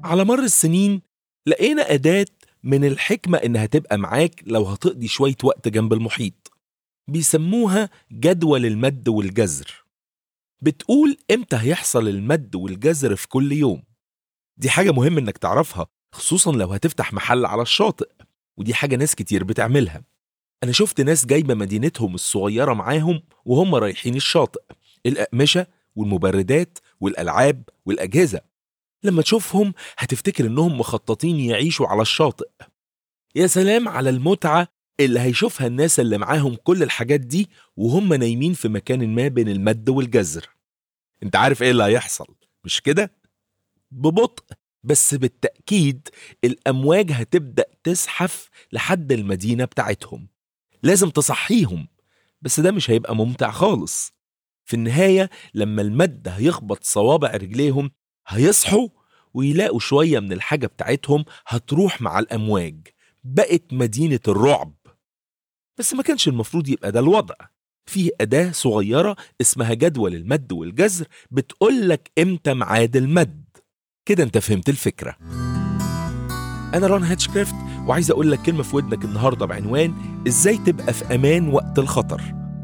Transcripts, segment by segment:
على مر السنين لقينا أداة من الحكمة إنها تبقى معاك لو هتقضي شوية وقت جنب المحيط بيسموها جدول المد والجزر بتقول امتى هيحصل المد والجزر في كل يوم دي حاجة مهم انك تعرفها خصوصا لو هتفتح محل على الشاطئ ودي حاجة ناس كتير بتعملها أنا شفت ناس جايبة مدينتهم الصغيرة معاهم وهم رايحين الشاطئ الأقمشة والمبردات والألعاب والأجهزة لما تشوفهم هتفتكر إنهم مخططين يعيشوا على الشاطئ يا سلام على المتعة اللي هيشوفها الناس اللي معاهم كل الحاجات دي وهم نايمين في مكان ما بين المد والجزر انت عارف ايه اللي هيحصل مش كده؟ ببطء بس بالتأكيد الأمواج هتبدأ تزحف لحد المدينة بتاعتهم لازم تصحيهم بس ده مش هيبقى ممتع خالص في النهاية لما المد هيخبط صوابع رجليهم هيصحوا ويلاقوا شوية من الحاجة بتاعتهم هتروح مع الأمواج بقت مدينة الرعب بس ما كانش المفروض يبقى ده الوضع فيه أداة صغيرة اسمها جدول المد والجزر بتقولك إمتى ميعاد المد كده أنت فهمت الفكرة أنا ران هاتشكرافت وعايز أقول لك كلمة في ودنك النهاردة بعنوان إزاي تبقى في أمان وقت الخطر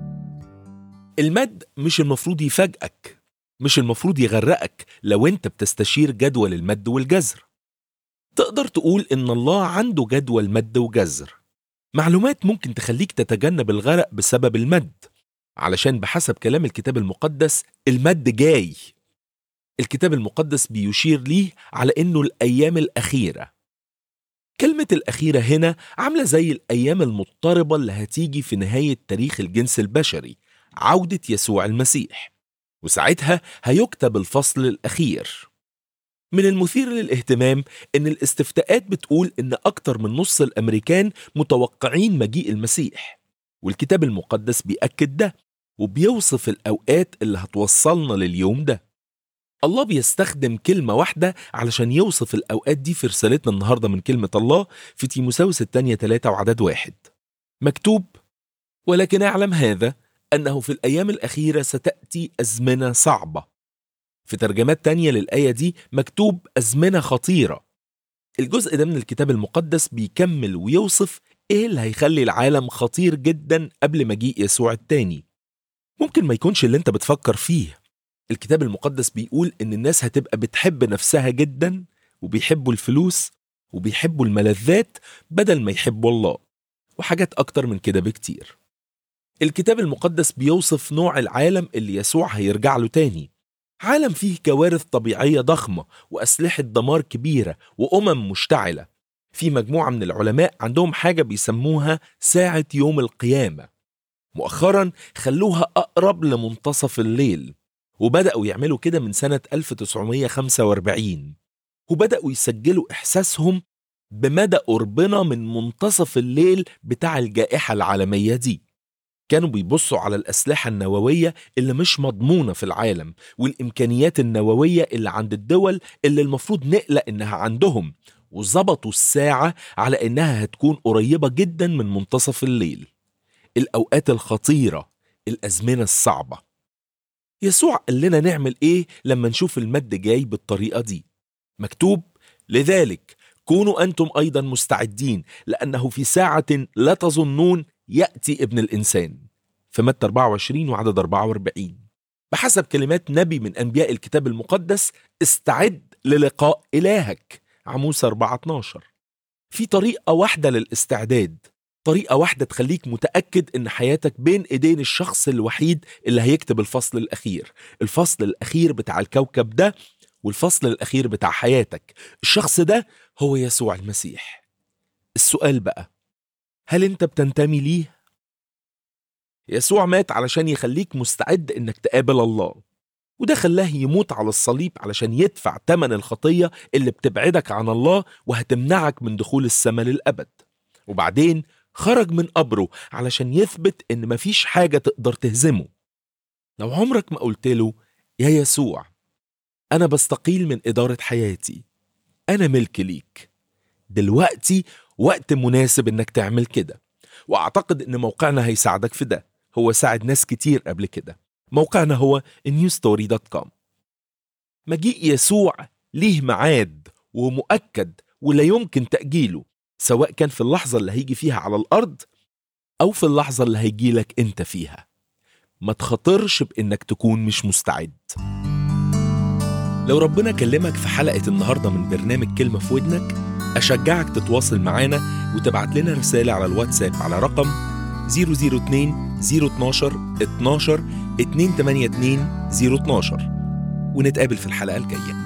المد مش المفروض يفاجئك مش المفروض يغرقك لو أنت بتستشير جدول المد والجزر تقدر تقول إن الله عنده جدول مد وجزر معلومات ممكن تخليك تتجنب الغرق بسبب المد علشان بحسب كلام الكتاب المقدس المد جاي الكتاب المقدس بيشير ليه على انه الايام الاخيره كلمه الاخيره هنا عامله زي الايام المضطربه اللي هتيجي في نهايه تاريخ الجنس البشري عوده يسوع المسيح وساعتها هيكتب الفصل الاخير من المثير للاهتمام ان الاستفتاءات بتقول ان اكتر من نص الامريكان متوقعين مجيء المسيح والكتاب المقدس بيأكد ده وبيوصف الاوقات اللي هتوصلنا لليوم ده الله بيستخدم كلمة واحدة علشان يوصف الأوقات دي في رسالتنا النهاردة من كلمة الله في تيموساوس الثانية ثلاثة وعدد واحد مكتوب ولكن اعلم هذا أنه في الأيام الأخيرة ستأتي أزمنة صعبة في ترجمات تانية للآية دي مكتوب أزمنة خطيرة الجزء ده من الكتاب المقدس بيكمل ويوصف إيه اللي هيخلي العالم خطير جدا قبل مجيء يسوع التاني ممكن ما يكونش اللي انت بتفكر فيه الكتاب المقدس بيقول إن الناس هتبقى بتحب نفسها جدا وبيحبوا الفلوس وبيحبوا الملذات بدل ما يحبوا الله وحاجات أكتر من كده بكتير الكتاب المقدس بيوصف نوع العالم اللي يسوع هيرجع له تاني عالم فيه كوارث طبيعية ضخمة وأسلحة دمار كبيرة وأمم مشتعلة في مجموعة من العلماء عندهم حاجة بيسموها ساعة يوم القيامة مؤخرا خلوها أقرب لمنتصف الليل وبدأوا يعملوا كده من سنة 1945 وبدأوا يسجلوا إحساسهم بمدى قربنا من منتصف الليل بتاع الجائحة العالمية دي كانوا بيبصوا على الأسلحة النووية اللي مش مضمونة في العالم والإمكانيات النووية اللي عند الدول اللي المفروض نقلق إنها عندهم وظبطوا الساعة على إنها هتكون قريبة جدا من منتصف الليل الأوقات الخطيرة الأزمنة الصعبة يسوع قال لنا نعمل إيه لما نشوف المد جاي بالطريقة دي مكتوب لذلك كونوا أنتم أيضا مستعدين لأنه في ساعة لا تظنون يأتي ابن الإنسان في متى 24 وعدد 44 بحسب كلمات نبي من أنبياء الكتاب المقدس استعد للقاء إلهك عموس 4 12 في طريقة واحدة للاستعداد طريقة واحدة تخليك متأكد إن حياتك بين إيدين الشخص الوحيد اللي هيكتب الفصل الأخير الفصل الأخير بتاع الكوكب ده والفصل الأخير بتاع حياتك الشخص ده هو يسوع المسيح السؤال بقى هل انت بتنتمي ليه؟ يسوع مات علشان يخليك مستعد انك تقابل الله وده خلاه يموت على الصليب علشان يدفع تمن الخطية اللي بتبعدك عن الله وهتمنعك من دخول السماء للأبد وبعدين خرج من قبره علشان يثبت ان مفيش حاجة تقدر تهزمه لو عمرك ما قلت له يا يسوع أنا بستقيل من إدارة حياتي أنا ملك ليك دلوقتي وقت مناسب انك تعمل كده واعتقد ان موقعنا هيساعدك في ده هو ساعد ناس كتير قبل كده موقعنا هو newstory.com مجيء يسوع ليه ميعاد ومؤكد ولا يمكن تأجيله سواء كان في اللحظة اللي هيجي فيها على الأرض أو في اللحظة اللي هيجي لك أنت فيها ما تخاطرش بإنك تكون مش مستعد لو ربنا كلمك في حلقة النهاردة من برنامج كلمة في ودنك أشجعك تتواصل معانا وتبعت لنا رسالة على الواتساب على رقم 002 012 12 282 012 ونتقابل في الحلقة الجاية